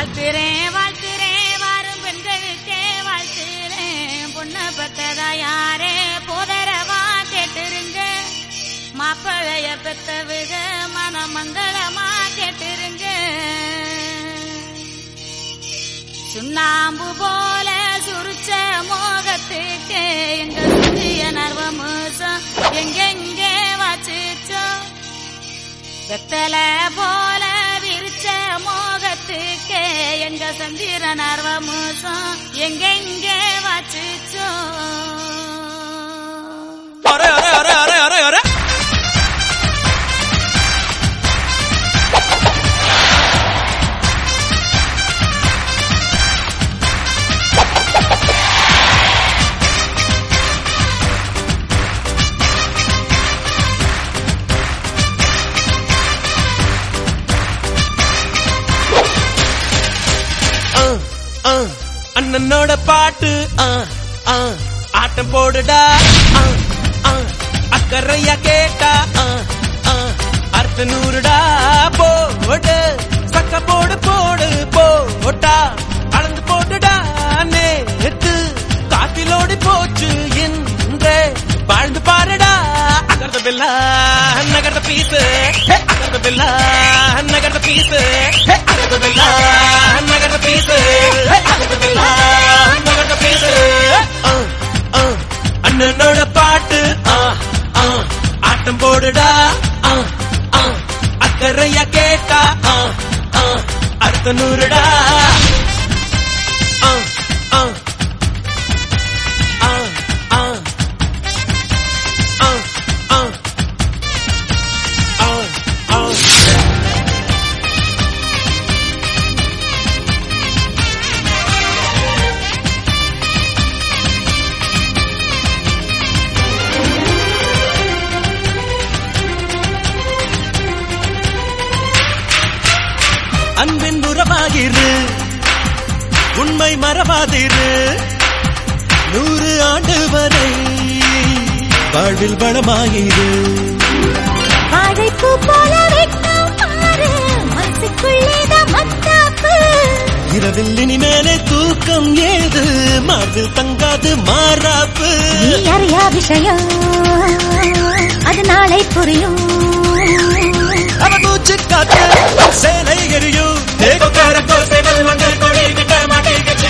வாழ்த்துறேன் வாழ்த்துறேன் வாரும் பெண்களுக்கே வாழ்த்துறேன் பொண்ணு பெத்ததா யாரே போதரவா கேட்டுருங்க மாப்பிளைய பெத்தவுக மனமங்களமா கேட்டுருங்க சுண்ணாம்பு போல சுருச்ச மோகத்துக்கு எங்க சுரிய நர்வமுசம் எங்கெங்கே வாச்சிச்சோ வெத்தல போல விரிச்ச மோகத்துக்கு எங்க சந்திர நர்வமுசம் எங்கெங்கே வாச்சிச்சோ அரே அரே அரே அரே அரே அரே ஆ, ஆ, அண்ணனோட பாட்டு ஆ, ஆ, ஆட்டம் போடுடா ஆ, ஆ, அக்கறையா கேட்டா ஆ, ஆ, அர்த்த நூறுடா போடு சக்க போடு போடு போட்டா அளந்து போட்டுடா நேத்து காட்டிலோடி போச்சு இன்றே வாழ்ந்து பாருடா அகர்ந்த பில்லா நகர்ந்த பீசு அகர்ந்த பில்லா நகர்ந்த பீசு அகர்ந்த பில்லா நகர்ந்த பீசு அகர்ந்த பில்லா நகர்ந்த பீசு அண்ணனோட பாட்டு ஆ, ஆ, ஆட்டம் போடுடா ஆ, ஆ, அக்கறையா கேட்டா ஆ, ஆ, அர்த்த நூறுடா ஆ, ஆ, ஆ, ஆ, ஆ, ஆ, ஆ, ஆ. அன்பின் உறவாகிரு உண்மை மறவாதிரு நூறு ஆண்டு வரை வாழ்வில் வளமாயிரு வாழைப்பூ போல வெட்கம் பாரு மனசுக்குள்ளேதான் மத்தாப்பு இரவில் இனிமேலே தூக்கம் ஏது மார்பில் தங்காது மாறாப்பு நீ அறியா விஷயம் அது நாளை புரியும் அவ மூச்சு காத்து சேலை எரியும் தேவக்கார கோட்டைகள் மங்கள் கொடி கிட்ட மாட்டேங்க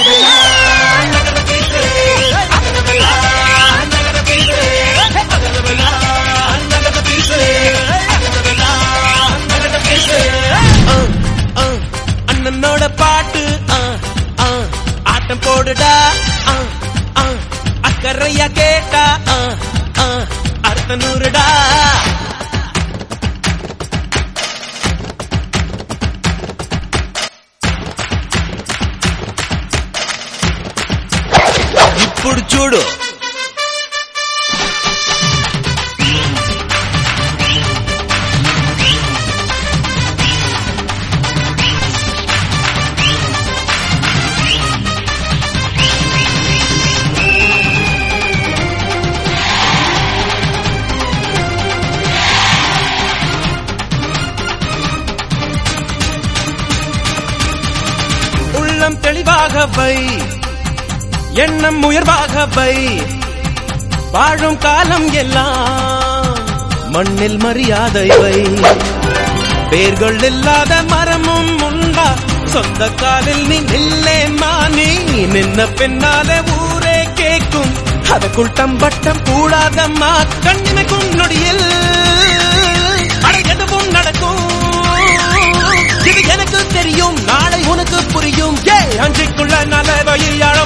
அண்ணனோட பாட்டு ஆ, ஆ, ஆட்டம் போடுடா ஆ, ஆ, அக்கறையா கேட்டா ஆ, ஆ, அர்த்த நூறுடா ఇప్పుడు చూడు உள்ளம் தெளிவாக வை எண்ணம் உயர்வாக வை வாழும் காலம் எல்லாம் மண்ணில் மரியாதை வை பேர்கள் இல்லாத மரமும் உண்டா சொந்த காலில் நீ நில்லேம்மா நீ நின்ன பின்னாலே ஊரே கேட்கும் அதற்குள் தம்பட்டம் கூடாதம்மா கண்ணிமைக்கும் நொடியில் அட எதுவும் நடக்கும் இது எனக்கு தெரியும் நாளை உனக்கு புரியும் ஏ அஞ்சுக்குள்ள நலவையில் அழ